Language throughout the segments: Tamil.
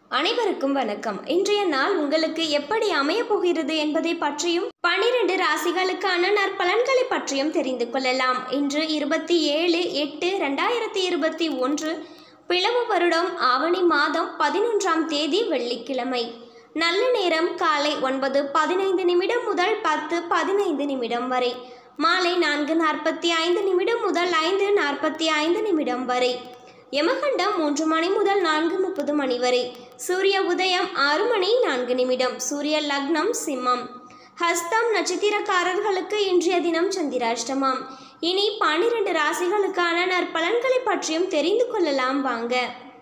அனைவருக்கும் வணக்கம் இன்றைய நாள் உங்களுக்கு எப்படி அமையப் போகிறது என்பதை பற்றியும் பனிரெண்டு ராசிகளுக்கான நற்பலன்களை பற்றியும் தெரிந்து கொள்ளலாம் இன்று இருபத்தி ஏழு எட்டு ரெண்டாயிரத்தி இருபத்தி ஒன்று பிளவு வருடம் ஆவணி மாதம் பதினொன்றாம் தேதி வெள்ளிக்கிழமை நல்ல நேரம் காலை ஒன்பது பதினைந்து நிமிடம் முதல் பத்து பதினைந்து நிமிடம் வரை மாலை நான்கு நாற்பத்தி ஐந்து நிமிடம் முதல் ஐந்து நாற்பத்தி ஐந்து நிமிடம் வரை யமகண்டம் மூன்று மணி முதல் நான்கு முப்பது மணி வரை சூரிய உதயம் ஆறு மணி நான்கு நிமிடம் சூரிய லக்னம் சிம்மம் ஹஸ்தம் நட்சத்திரக்காரர்களுக்கு இன்றைய தினம் சந்திராஷ்டமம் இனி பன்னிரண்டு ராசிகளுக்கான நற்பலன்களை பற்றியும் தெரிந்து கொள்ளலாம் வாங்க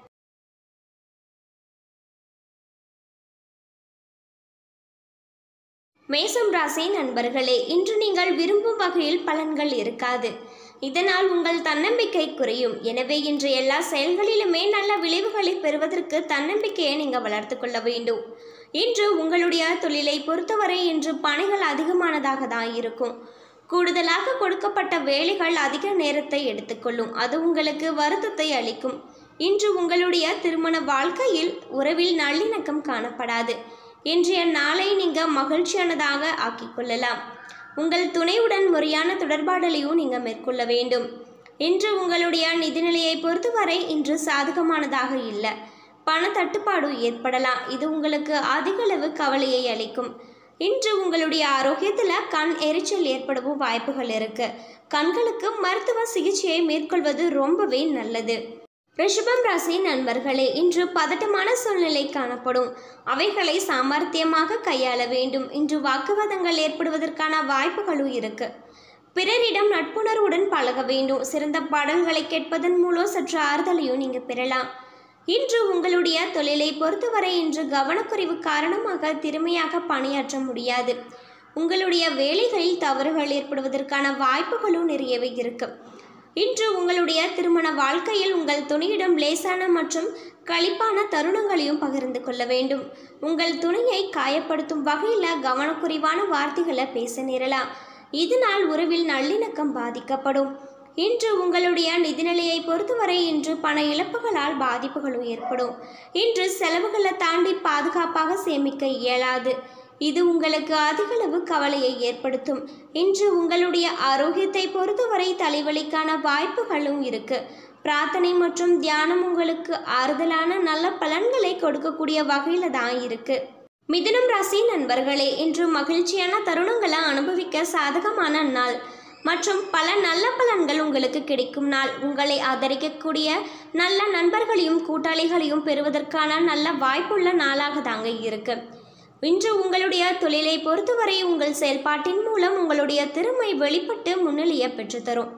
மேசம் ராசி நண்பர்களே இன்று நீங்கள் விரும்பும் வகையில் பலன்கள் இருக்காது இதனால் உங்கள் தன்னம்பிக்கை குறையும் எனவே இன்று எல்லா செயல்களிலுமே நல்ல விளைவுகளை பெறுவதற்கு தன்னம்பிக்கையை நீங்கள் வளர்த்து கொள்ள வேண்டும் இன்று உங்களுடைய தொழிலை பொறுத்தவரை இன்று பணிகள் அதிகமானதாக தான் இருக்கும் கூடுதலாக கொடுக்கப்பட்ட வேலைகள் அதிக நேரத்தை எடுத்துக்கொள்ளும் அது உங்களுக்கு வருத்தத்தை அளிக்கும் இன்று உங்களுடைய திருமண வாழ்க்கையில் உறவில் நல்லிணக்கம் காணப்படாது இன்றைய நாளை நீங்கள் மகிழ்ச்சியானதாக ஆக்கிக் கொள்ளலாம் உங்கள் துணையுடன் முறையான தொடர்பாடலையும் நீங்கள் மேற்கொள்ள வேண்டும் இன்று உங்களுடைய நிதிநிலையை பொறுத்தவரை இன்று சாதகமானதாக இல்லை பண தட்டுப்பாடு ஏற்படலாம் இது உங்களுக்கு அதிகளவு கவலையை அளிக்கும் இன்று உங்களுடைய ஆரோக்கியத்தில் கண் எரிச்சல் ஏற்படவும் வாய்ப்புகள் இருக்கு கண்களுக்கு மருத்துவ சிகிச்சையை மேற்கொள்வது ரொம்பவே நல்லது ரிஷபம் ராசி நண்பர்களே இன்று பதட்டமான சூழ்நிலை காணப்படும் அவைகளை சாமர்த்தியமாக கையாள வேண்டும் இன்று வாக்குவாதங்கள் ஏற்படுவதற்கான வாய்ப்புகளும் இருக்கு பிறரிடம் நட்புணர்வுடன் பழக வேண்டும் சிறந்த பாடல்களை கேட்பதன் மூலம் சற்று ஆறுதலையும் நீங்க பெறலாம் இன்று உங்களுடைய தொழிலை பொறுத்தவரை இன்று கவனக்குறைவு காரணமாக திறமையாக பணியாற்ற முடியாது உங்களுடைய வேலைகளில் தவறுகள் ஏற்படுவதற்கான வாய்ப்புகளும் நிறையவே இருக்கு இன்று உங்களுடைய திருமண வாழ்க்கையில் உங்கள் துணையிடம் லேசான மற்றும் களிப்பான தருணங்களையும் பகிர்ந்து கொள்ள வேண்டும் உங்கள் துணையை காயப்படுத்தும் வகையில் கவனக்குறைவான வார்த்தைகளை பேச நேரலாம் இதனால் உறவில் நல்லிணக்கம் பாதிக்கப்படும் இன்று உங்களுடைய நிதிநிலையை பொறுத்தவரை இன்று பண இழப்புகளால் பாதிப்புகளும் ஏற்படும் இன்று செலவுகளை தாண்டி பாதுகாப்பாக சேமிக்க இயலாது இது உங்களுக்கு அதிகளவு கவலையை ஏற்படுத்தும் இன்று உங்களுடைய ஆரோக்கியத்தை பொறுத்தவரை தலைவலிக்கான வாய்ப்புகளும் இருக்கு பிரார்த்தனை மற்றும் தியானம் உங்களுக்கு ஆறுதலான நல்ல பலன்களை கொடுக்கக்கூடிய வகையில தான் இருக்கு மிதுனம் ராசி நண்பர்களே இன்று மகிழ்ச்சியான தருணங்களை அனுபவிக்க சாதகமான நாள் மற்றும் பல நல்ல பலன்கள் உங்களுக்கு கிடைக்கும் நாள் உங்களை ஆதரிக்கக்கூடிய நல்ல நண்பர்களையும் கூட்டாளிகளையும் பெறுவதற்கான நல்ல வாய்ப்புள்ள நாளாக தாங்க இருக்கு இன்று உங்களுடைய தொழிலை பொறுத்தவரை உங்கள் செயல்பாட்டின் மூலம் உங்களுடைய திறமை வெளிப்பட்டு முன்னிலையை பெற்றுத்தரும்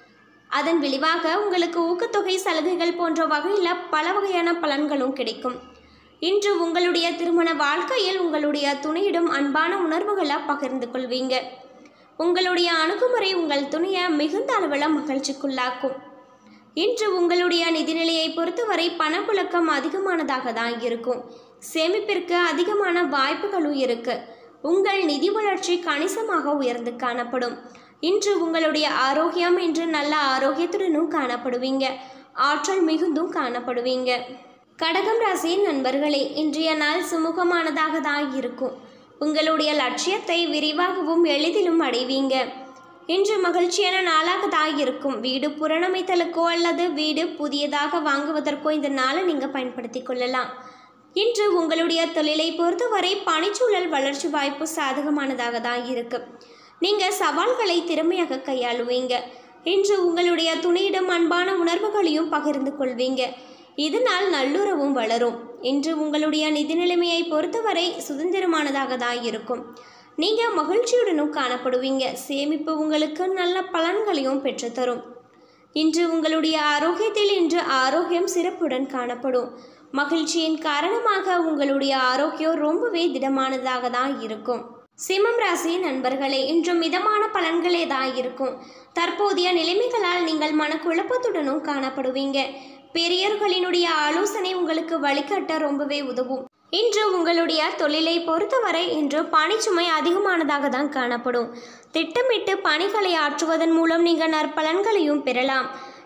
அதன் விளைவாக உங்களுக்கு ஊக்கத்தொகை சலுகைகள் போன்ற வகையில் பல வகையான பலன்களும் கிடைக்கும் இன்று உங்களுடைய திருமண வாழ்க்கையில் உங்களுடைய துணையிடம் அன்பான உணர்வுகளை பகிர்ந்து கொள்வீங்க உங்களுடைய அணுகுமுறை உங்கள் துணையை மிகுந்த அளவில் மகிழ்ச்சிக்குள்ளாக்கும் இன்று உங்களுடைய நிதிநிலையை பொறுத்தவரை பணப்புழக்கம் அதிகமானதாக தான் இருக்கும் சேமிப்பிற்கு அதிகமான வாய்ப்புகளும் இருக்கு உங்கள் நிதி வளர்ச்சி கணிசமாக உயர்ந்து காணப்படும் இன்று உங்களுடைய ஆரோக்கியம் இன்று நல்ல ஆரோக்கியத்துடனும் காணப்படுவீங்க ஆற்றல் மிகுந்தும் காணப்படுவீங்க கடகம் ராசியின் நண்பர்களே இன்றைய நாள் சுமூகமானதாக தான் இருக்கும் உங்களுடைய லட்சியத்தை விரிவாகவும் எளிதிலும் அடைவீங்க இன்று மகிழ்ச்சியான நாளாக தான் இருக்கும் வீடு புறணமைத்தலுக்கோ அல்லது வீடு புதியதாக வாங்குவதற்கோ இந்த நாளை நீங்கள் பயன்படுத்தி கொள்ளலாம் இன்று உங்களுடைய தொழிலை பொறுத்தவரை பணிச்சூழல் வளர்ச்சி வாய்ப்பு சாதகமானதாக தான் இருக்கு நீங்கள் சவால்களை திறமையாக கையாளுவீங்க இன்று உங்களுடைய துணையிடம் அன்பான உணர்வுகளையும் பகிர்ந்து கொள்வீங்க இதனால் நல்லுறவும் வளரும் இன்று உங்களுடைய நிதி நிலைமையை பொறுத்தவரை சுதந்திரமானதாக தான் இருக்கும் நீங்கள் மகிழ்ச்சியுடனும் காணப்படுவீங்க சேமிப்பு உங்களுக்கு நல்ல பலன்களையும் பெற்றுத்தரும் இன்று உங்களுடைய ஆரோக்கியத்தில் இன்று ஆரோக்கியம் சிறப்புடன் காணப்படும் மகிழ்ச்சியின் காரணமாக உங்களுடைய ஆரோக்கியம் ரொம்பவே திடமானதாக தான் இருக்கும் சிம்மம் ராசி நண்பர்களே இன்று மிதமான பலன்களே தான் இருக்கும் தற்போதைய நிலைமைகளால் நீங்கள் மனக்குழப்பத்துடனும் காணப்படுவீங்க பெரியர்களினுடைய ஆலோசனை உங்களுக்கு வழிகாட்ட ரொம்பவே உதவும் இன்று உங்களுடைய தொழிலை பொறுத்தவரை இன்று பணிச்சுமை அதிகமானதாக தான் காணப்படும் திட்டமிட்டு பணிகளை ஆற்றுவதன் மூலம் நீங்கள் நற்பலன்களையும் பெறலாம்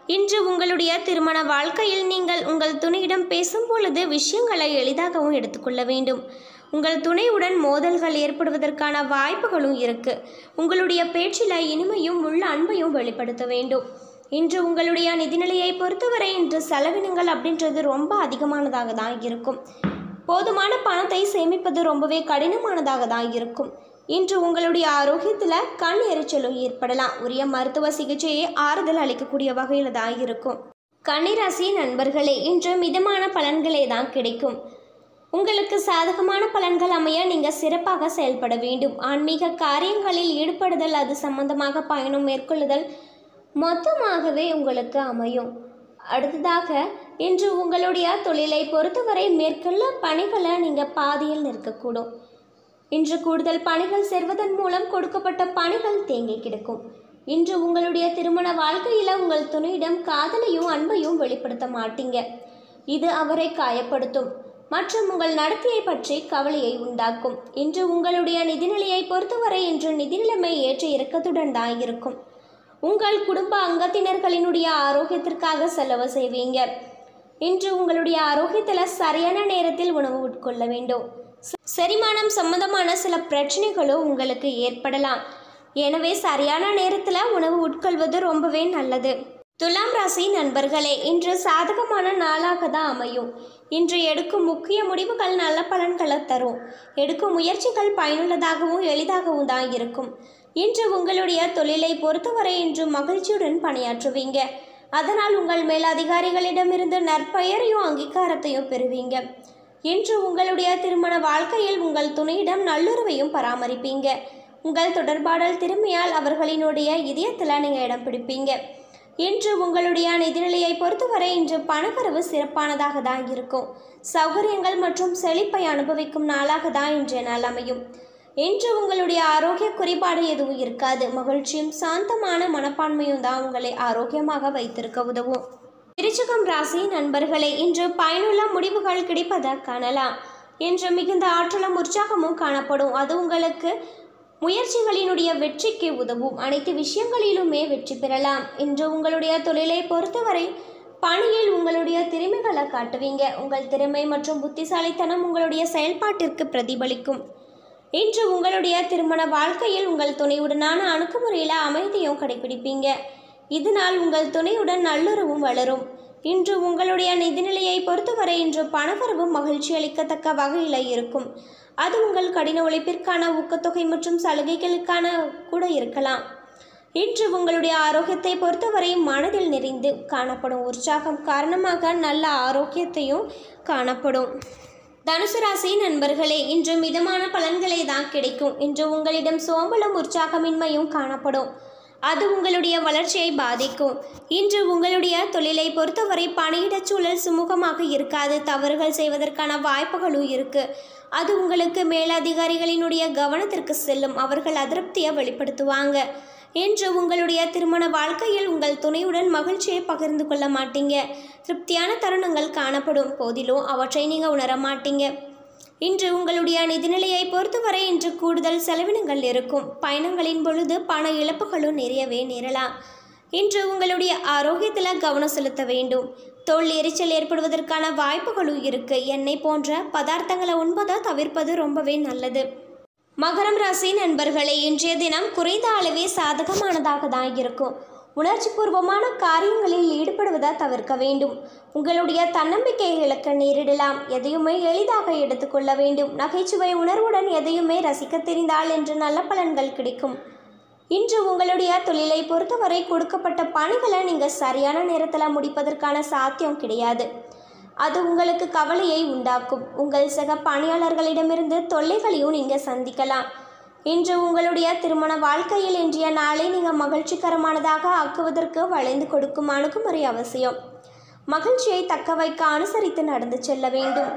இன்று உங்களுடைய திருமண வாழ்க்கையில் நீங்கள் உங்கள் துணையிடம் பேசும் பொழுது விஷயங்களை எளிதாகவும் எடுத்துக்கொள்ள வேண்டும் உங்கள் துணையுடன் மோதல்கள் ஏற்படுவதற்கான வாய்ப்புகளும் இருக்கு உங்களுடைய பேச்சில் இனிமையும் உள்ள அன்பையும் வெளிப்படுத்த வேண்டும் இன்று உங்களுடைய நிதிநிலையை பொறுத்தவரை இன்று செலவினங்கள் அப்படின்றது ரொம்ப அதிகமானதாக தான் இருக்கும் போதுமான பணத்தை சேமிப்பது ரொம்பவே கடினமானதாக தான் இருக்கும் இன்று உங்களுடைய ஆரோக்கியத்தில் கண் எரிச்சலும் ஏற்படலாம் உரிய மருத்துவ சிகிச்சையை ஆறுதல் அளிக்கக்கூடிய வகையில் தான் இருக்கும் கன்னிராசி நண்பர்களே இன்று மிதமான பலன்களே தான் கிடைக்கும் உங்களுக்கு சாதகமான பலன்கள் அமைய நீங்கள் சிறப்பாக செயல்பட வேண்டும் ஆன்மீக காரியங்களில் ஈடுபடுதல் அது சம்பந்தமாக பயணம் மேற்கொள்ளுதல் மொத்தமாகவே உங்களுக்கு அமையும் அடுத்ததாக இன்று உங்களுடைய தொழிலை பொறுத்தவரை மேற்கொள்ள பணிகளை நீங்கள் பாதியில் நிற்கக்கூடும் இன்று கூடுதல் பணிகள் செய்வதன் மூலம் கொடுக்கப்பட்ட பணிகள் தேங்கி கிடக்கும் இன்று உங்களுடைய திருமண வாழ்க்கையில் உங்கள் துணையிடம் காதலையும் அன்பையும் வெளிப்படுத்த மாட்டீங்க இது அவரை காயப்படுத்தும் மற்றும் உங்கள் நடத்தையை பற்றி கவலையை உண்டாக்கும் இன்று உங்களுடைய நிதிநிலையை பொறுத்தவரை இன்று நிதிநிலைமை ஏற்ற இறக்கத்துடன் தான் இருக்கும் உங்கள் குடும்ப அங்கத்தினர்களினுடைய ஆரோக்கியத்திற்காக செலவு செய்வீங்க இன்று உங்களுடைய ஆரோக்கியத்தில் சரியான நேரத்தில் உணவு உட்கொள்ள வேண்டும் செ- செரிமானம் சம்பந்தமான சில பிரச்சனைகளும் உங்களுக்கு ஏற்படலாம் எனவே சரியான நேரத்தில் உணவு உட்கொள்வது ரொம்பவே நல்லது துலாம் ராசி நண்பர்களே இன்று சாதகமான நாளாக தான் அமையும் இன்று எடுக்கும் முக்கிய முடிவுகள் நல்ல பலன்களை தரும் எடுக்கும் முயற்சிகள் பயனுள்ளதாகவும் எளிதாகவும் தான் இருக்கும் இன்று உங்களுடைய தொழிலை பொறுத்தவரை இன்று மகிழ்ச்சியுடன் பணியாற்றுவீங்க அதனால் உங்கள் மேலதிகாரிகளிடமிருந்து நற்பெயரையும் அங்கீகாரத்தையும் பெறுவீங்க இன்று உங்களுடைய திருமண வாழ்க்கையில் உங்கள் துணையிடம் நல்லுறவையும் பராமரிப்பீங்க உங்கள் தொடர்பாடல் திறமையால் அவர்களினுடைய இதயத்தில் நீங்கள் இடம் பிடிப்பீங்க இன்று உங்களுடைய நிதிநிலையை பொறுத்தவரை இன்று பணவரவு சிறப்பானதாக தான் இருக்கும் சௌகரியங்கள் மற்றும் செழிப்பை அனுபவிக்கும் நாளாக தான் இன்றைய நாள் அமையும் இன்று உங்களுடைய ஆரோக்கிய குறைபாடு எதுவும் இருக்காது மகிழ்ச்சியும் சாந்தமான மனப்பான்மையும் தான் உங்களை ஆரோக்கியமாக வைத்திருக்க உதவும் விருச்சிகம் ராசி நண்பர்களே இன்று பயனுள்ள முடிவுகள் கிடைப்பதை காணலாம் இன்று மிகுந்த ஆற்றலும் உற்சாகமும் காணப்படும் அது உங்களுக்கு முயற்சிகளினுடைய வெற்றிக்கு உதவும் அனைத்து விஷயங்களிலுமே வெற்றி பெறலாம் இன்று உங்களுடைய தொழிலை பொறுத்தவரை பணியில் உங்களுடைய திறமைகளை காட்டுவீங்க உங்கள் திறமை மற்றும் புத்திசாலித்தனம் உங்களுடைய செயல்பாட்டிற்கு பிரதிபலிக்கும் இன்று உங்களுடைய திருமண வாழ்க்கையில் உங்கள் துணையுடனான அணுகுமுறையில் அமைதியும் கடைபிடிப்பீங்க இதனால் உங்கள் துணையுடன் நல்லுறவும் வளரும் இன்று உங்களுடைய நிதிநிலையை பொறுத்தவரை இன்று பணவரவு மகிழ்ச்சி அளிக்கத்தக்க வகையில் இருக்கும் அது உங்கள் கடின உழைப்பிற்கான ஊக்கத்தொகை மற்றும் சலுகைகளுக்கான கூட இருக்கலாம் இன்று உங்களுடைய ஆரோக்கியத்தை பொறுத்தவரை மனதில் நிறைந்து காணப்படும் உற்சாகம் காரணமாக நல்ல ஆரோக்கியத்தையும் காணப்படும் தனுசு ராசி நண்பர்களே இன்று மிதமான பலன்களே தான் கிடைக்கும் இன்று உங்களிடம் சோம்பலும் உற்சாகமின்மையும் காணப்படும் அது உங்களுடைய வளர்ச்சியை பாதிக்கும் இன்று உங்களுடைய தொழிலை பொறுத்தவரை பணியிடச் சூழல் சுமூகமாக இருக்காது தவறுகள் செய்வதற்கான வாய்ப்புகளும் இருக்கு அது உங்களுக்கு மேலதிகாரிகளினுடைய கவனத்திற்கு செல்லும் அவர்கள் அதிருப்தியை வெளிப்படுத்துவாங்க இன்று உங்களுடைய திருமண வாழ்க்கையில் உங்கள் துணையுடன் மகிழ்ச்சியை பகிர்ந்து கொள்ள மாட்டீங்க திருப்தியான தருணங்கள் காணப்படும் போதிலும் அவற்றை நீங்கள் உணர மாட்டீங்க இன்று உங்களுடைய நிதிநிலையை பொறுத்தவரை இன்று கூடுதல் செலவினங்கள் இருக்கும் பயணங்களின் பொழுது பண இழப்புகளும் நிறையவே நேரலாம் இன்று உங்களுடைய ஆரோக்கியத்தில் கவனம் செலுத்த வேண்டும் தோல் எரிச்சல் ஏற்படுவதற்கான வாய்ப்புகளும் இருக்கு எண்ணெய் போன்ற பதார்த்தங்களை உண்பதை தவிர்ப்பது ரொம்பவே நல்லது மகரம் ராசி நண்பர்களே இன்றைய தினம் குறைந்த அளவே சாதகமானதாக தான் இருக்கும் உணர்ச்சிபூர்வமான காரியங்களில் ஈடுபடுவதை தவிர்க்க வேண்டும் உங்களுடைய தன்னம்பிக்கையை இழக்க நேரிடலாம் எதையுமே எளிதாக எடுத்துக்கொள்ள வேண்டும் நகைச்சுவை உணர்வுடன் எதையுமே ரசிக்க தெரிந்தால் என்று நல்ல பலன்கள் கிடைக்கும் இன்று உங்களுடைய தொழிலை பொறுத்தவரை கொடுக்கப்பட்ட பணிகளை நீங்கள் சரியான நேரத்தில் முடிப்பதற்கான சாத்தியம் கிடையாது அது உங்களுக்கு கவலையை உண்டாக்கும் உங்கள் சக பணியாளர்களிடமிருந்து தொல்லைகளையும் நீங்கள் சந்திக்கலாம் இன்று உங்களுடைய திருமண வாழ்க்கையில் இன்றைய நாளை நீங்கள் மகிழ்ச்சிகரமானதாக ஆக்குவதற்கு வளைந்து கொடுக்கும் அணுகுமுறை அவசியம் மகிழ்ச்சியை தக்க வைக்க அனுசரித்து நடந்து செல்ல வேண்டும்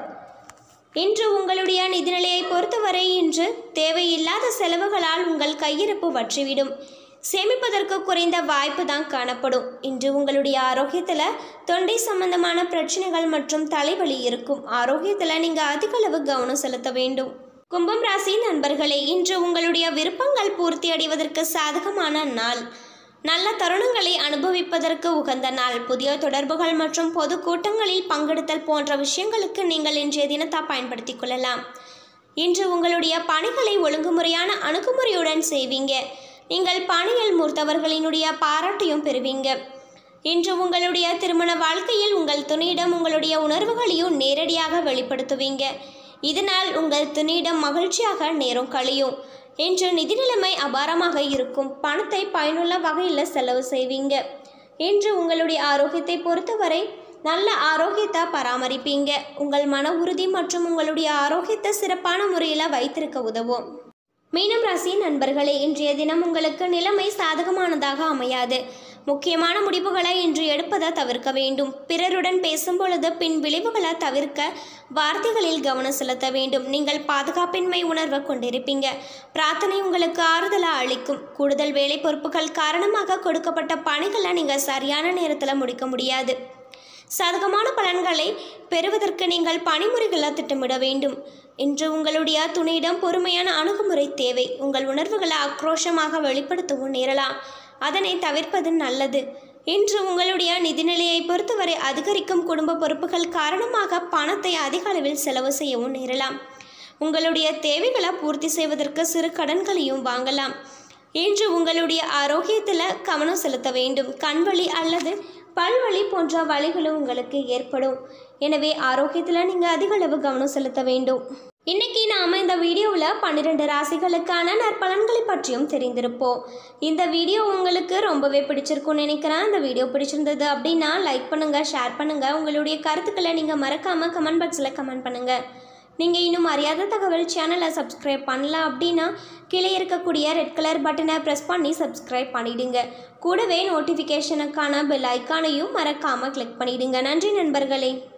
இன்று உங்களுடைய நிதிநிலையை பொறுத்தவரை இன்று தேவையில்லாத செலவுகளால் உங்கள் கையிருப்பு வற்றிவிடும் சேமிப்பதற்கு குறைந்த வாய்ப்பு தான் காணப்படும் இன்று உங்களுடைய ஆரோக்கியத்தில் தொண்டை சம்பந்தமான பிரச்சனைகள் மற்றும் தலைவலி இருக்கும் ஆரோக்கியத்தில் நீங்கள் அதிக அளவு கவனம் செலுத்த வேண்டும் கும்பம் ராசி நண்பர்களே இன்று உங்களுடைய விருப்பங்கள் பூர்த்தி அடைவதற்கு சாதகமான நாள் நல்ல தருணங்களை அனுபவிப்பதற்கு உகந்த நாள் புதிய தொடர்புகள் மற்றும் பொது கூட்டங்களில் பங்கெடுத்தல் போன்ற விஷயங்களுக்கு நீங்கள் இன்றைய தினத்தை பயன்படுத்திக் கொள்ளலாம் இன்று உங்களுடைய பணிகளை ஒழுங்குமுறையான அணுகுமுறையுடன் செய்வீங்க நீங்கள் பணியில் மூர்த்தவர்களினுடைய பாராட்டையும் பெறுவீங்க இன்று உங்களுடைய திருமண வாழ்க்கையில் உங்கள் துணையிடம் உங்களுடைய உணர்வுகளையும் நேரடியாக வெளிப்படுத்துவீங்க இதனால் உங்கள் துணையிடம் மகிழ்ச்சியாக நேரம் கழியும் இன்று நிதி நிலைமை அபாரமாக இருக்கும் பணத்தை பயனுள்ள வகையில் செலவு செய்வீங்க இன்று உங்களுடைய ஆரோக்கியத்தை பொறுத்தவரை நல்ல ஆரோக்கியத்தை பராமரிப்பீங்க உங்கள் மன உறுதி மற்றும் உங்களுடைய ஆரோக்கியத்தை சிறப்பான முறையில் வைத்திருக்க உதவும் மீனம் ராசி நண்பர்களே இன்றைய தினம் உங்களுக்கு நிலைமை சாதகமானதாக அமையாது முக்கியமான முடிவுகளை இன்று எடுப்பதை தவிர்க்க வேண்டும் பிறருடன் பேசும் பொழுது பின் விளைவுகளை தவிர்க்க வார்த்தைகளில் கவனம் செலுத்த வேண்டும் நீங்கள் பாதுகாப்பின்மை உணர்வை கொண்டிருப்பீங்க பிரார்த்தனை உங்களுக்கு ஆறுதலை அளிக்கும் கூடுதல் வேலை பொறுப்புகள் காரணமாக கொடுக்கப்பட்ட பணிகளை நீங்கள் சரியான நேரத்தில் முடிக்க முடியாது சாதகமான பலன்களை பெறுவதற்கு நீங்கள் பணிமுறைகளை திட்டமிட வேண்டும் இன்று உங்களுடைய துணையிடம் பொறுமையான அணுகுமுறை தேவை உங்கள் உணர்வுகளை ஆக்ரோஷமாக வெளிப்படுத்தவும் நேரலாம் அதனை தவிர்ப்பது நல்லது இன்று உங்களுடைய நிதிநிலையை பொறுத்தவரை அதிகரிக்கும் குடும்ப பொறுப்புகள் காரணமாக பணத்தை அதிக அளவில் செலவு செய்யவும் நேரலாம் உங்களுடைய தேவைகளை பூர்த்தி செய்வதற்கு சிறு கடன்களையும் வாங்கலாம் இன்று உங்களுடைய ஆரோக்கியத்தில் கவனம் செலுத்த வேண்டும் கண்வலி அல்லது பல்வலி போன்ற வலிகளும் உங்களுக்கு ஏற்படும் எனவே ஆரோக்கியத்தில் நீங்கள் அதிக அளவு கவனம் செலுத்த வேண்டும் இன்னைக்கு நாம் இந்த வீடியோவில் பன்னிரெண்டு ராசிகளுக்கான நற்பலன்களை பற்றியும் தெரிந்திருப்போம் இந்த வீடியோ உங்களுக்கு ரொம்பவே பிடிச்சிருக்கும்னு நினைக்கிறேன் இந்த வீடியோ பிடிச்சிருந்தது அப்படின்னா லைக் பண்ணுங்கள் ஷேர் பண்ணுங்கள் உங்களுடைய கருத்துக்களை நீங்கள் மறக்காமல் கமெண்ட் பாக்ஸில் கமெண்ட் பண்ணுங்கள் நீங்கள் இன்னும் அறியாத தகவல் சேனலை சப்ஸ்கிரைப் பண்ணல அப்படின்னா கீழே இருக்கக்கூடிய ரெட் கலர் பட்டனை ப்ரெஸ் பண்ணி சப்ஸ்கிரைப் பண்ணிடுங்க கூடவே நோட்டிஃபிகேஷனுக்கான பெல் ஐக்கானையும் மறக்காமல் கிளிக் பண்ணிடுங்க நன்றி நண்பர்களே